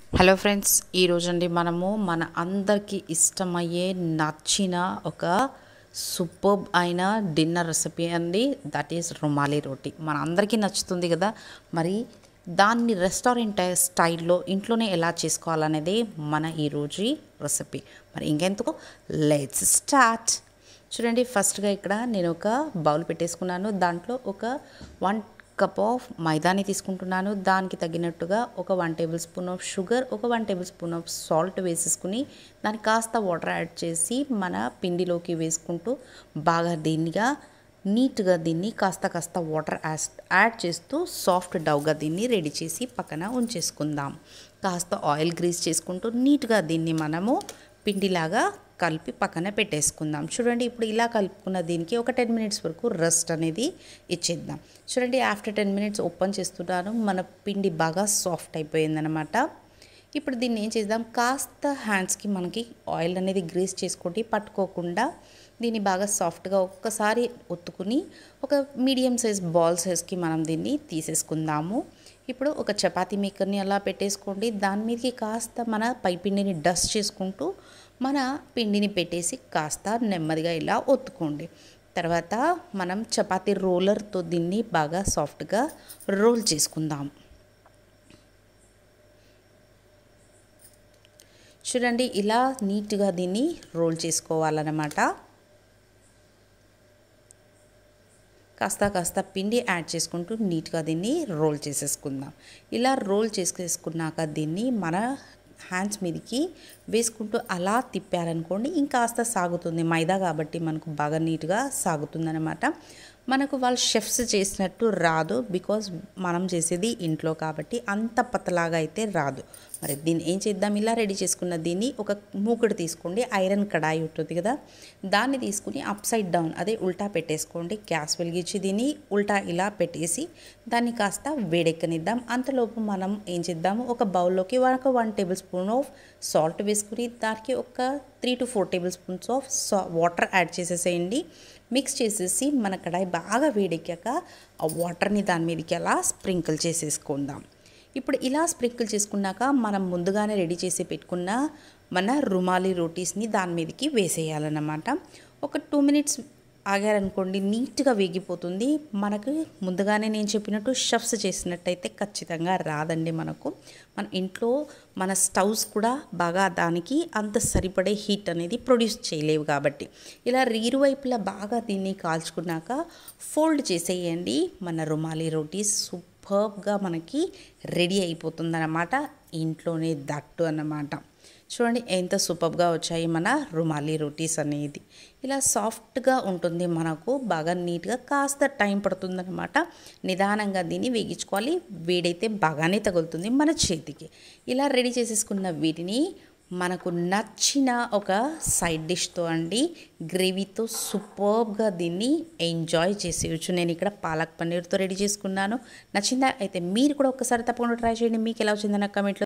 hello friends ఈరోజండి మనము మన అందరికీ ఇష్టమయ్యే నచ్చిన ఒక సూపర్బ్ అయిన డిన్నర్ రెసిపీ అండి దట్ ఈస్ రుమాలి రోటీ మన అందరికీ నచ్చుతుంది కదా మరి దాన్ని రెస్టారెంట్ స్టైల్లో ఇంట్లోనే ఎలా చేసుకోవాలనేది మన ఈరోజు రెసిపీ మరి ఇంకెందుకు లెట్స్ స్టార్ట్ చూడండి ఫస్ట్గా ఇక్కడ నేను ఒక బౌల్ పెట్టేసుకున్నాను దాంట్లో ఒక వన్ కప్ ఆఫ్ మైదాని తీసుకుంటున్నాను దానికి తగినట్టుగా ఒక one tablespoon of sugar ఒక one tablespoon of salt వేసేసుకుని దానికి కాస్త వాటర్ యాడ్ చేసి మన పిండిలోకి వేసుకుంటూ బాగా దీనిగా నీట్గా దీన్ని కాస్త కాస్త వాటర్ యాడ్ చేస్తూ సాఫ్ట్ డౌగా దీన్ని రెడీ చేసి పక్కన ఉంచేసుకుందాం కాస్త ఆయిల్ గ్రీస్ చేసుకుంటూ నీట్గా దీన్ని మనము పిండిలాగా కలిపి పక్కన పెట్టేసుకుందాం చూడండి ఇప్పుడు ఇలా కలుపుకున్న దీనికి ఒక టెన్ మినిట్స్ వరకు రెస్ట్ అనేది ఇచ్చేద్దాం చూడండి ఆఫ్టర్ టెన్ మినిట్స్ ఓపెన్ చేస్తున్నాను మన పిండి బాగా సాఫ్ట్ అయిపోయిందనమాట ఇప్పుడు దీన్ని ఏం చేద్దాం కాస్త హ్యాండ్స్కి మనకి ఆయిల్ అనేది గ్రీస్ చేసుకోండి పట్టుకోకుండా దీన్ని బాగా సాఫ్ట్గా ఒక్కసారి ఒత్తుకుని ఒక మీడియం సైజ్ బాల్ సైజ్కి మనం దీన్ని తీసేసుకుందాము ఇప్పుడు ఒక చపాతీ మేకర్ని అలా పెట్టేసుకోండి దాని మీదకి కాస్త మన పైపిండిని డస్ట్ చేసుకుంటూ మన పిండిని పెట్టేసి కాస్త నెమ్మదిగా ఇలా ఒత్తుకోండి తర్వాత మనం చపాతీ రోలర్తో దీన్ని బాగా సాఫ్ట్గా రోల్ చేసుకుందాం చూడండి ఇలా నీట్గా దీన్ని రోల్ చేసుకోవాలన్నమాట కాస్త కాస్త పిండి యాడ్ చేసుకుంటూ నీట్గా దీన్ని రోల్ చేసేసుకుందాం ఇలా రోల్ చేసేసుకున్నాక దీన్ని మన హ్యాండ్స్ మీదకి వేసుకుంటూ అలా తిప్పారనుకోండి ఇంకాస్త సాగుతుంది మైదా కాబట్టి మనకు బాగా నీట్గా సాగుతుందనమాట మనకు వాళ్ళు షెఫ్స్ చేసినట్టు రాదు బికాజ్ మనం చేసేది ఇంట్లో కాబట్టి అంత పతలాగా అయితే రాదు మరి దీన్ని ఏం చేద్దాం ఇలా రెడీ చేసుకున్న దీన్ని ఒక మూకుడు తీసుకోండి ఐరన్ కడాయి ఉంటుంది కదా దాన్ని తీసుకుని అప్ సైడ్ డౌన్ అదే ఉల్టా పెట్టేసుకోండి గ్యాస్ వెలిగించి దీన్ని ఉల్టా ఇలా పెట్టేసి దాన్ని కాస్త వేడెక్కనిద్దాం అంతలోపు మనం ఏం చేద్దాము ఒక బౌల్లోకి ఒక one tablespoon of salt వేసుకుని దానికి ఒక three two four tablespoons of సా వాటర్ యాడ్ చేసేసేయండి మిక్స్ చేసేసి మన కడాయి బాగా వేడెక్కాక ఆ వాటర్ని దాని మీదకి అలా స్ప్రింకిల్ చేసేసుకుందాం ఇప్పుడు ఇలా స్ప్రింకిల్ చేసుకున్నాక మనం ముందుగానే రెడీ చేసి పెట్టుకున్న మన రుమాలి రోటీస్ని దాని మీదకి వేసేయాలన్నమాట ఒక టూ మినిట్స్ ఆగారనుకోండి నీట్గా వేగిపోతుంది మనకు ముందుగానే నేను చెప్పినట్టు షఫ్స్ చేసినట్టయితే ఖచ్చితంగా రాదండి మనకు మన ఇంట్లో మన స్టవ్స్ కూడా బాగా దానికి అంత సరిపడే హీట్ అనేది ప్రొడ్యూస్ చేయలేవు కాబట్టి ఇలా ఇరువైపులా బాగా దీన్ని కాల్చుకున్నాక ఫోల్డ్ చేసేయండి మన రుమాలి రోటీస్ సూపర్గా మనకి రెడీ అయిపోతుందన్నమాట ఇంట్లోనే దట్టు అన్నమాట చూడండి ఎంత సూపర్గా వచ్చాయి మన రుమాలి రోటీస్ అనేది ఇలా సాఫ్ట్గా ఉంటుంది మనకు బాగా నీట్గా కాస్త టైం పడుతుందన్నమాట నిదానంగా దీన్ని వేగించుకోవాలి వేడైతే బాగానే తగులుతుంది మన చేతికి ఇలా రెడీ చేసేసుకున్న వీటిని మనకు నచ్చిన ఒక సైడ్ డిష్తో అండి గ్రేవీతో సూపర్గా దీన్ని ఎంజాయ్ చేసేయచ్చు నేను ఇక్కడ పాలక్ పన్నీర్తో రెడీ చేసుకున్నాను నచ్చిందా అయితే మీరు కూడా ఒకసారి తప్పకుండా ట్రై చేయండి మీకు ఎలా వచ్చిందన్న కమెంట్లో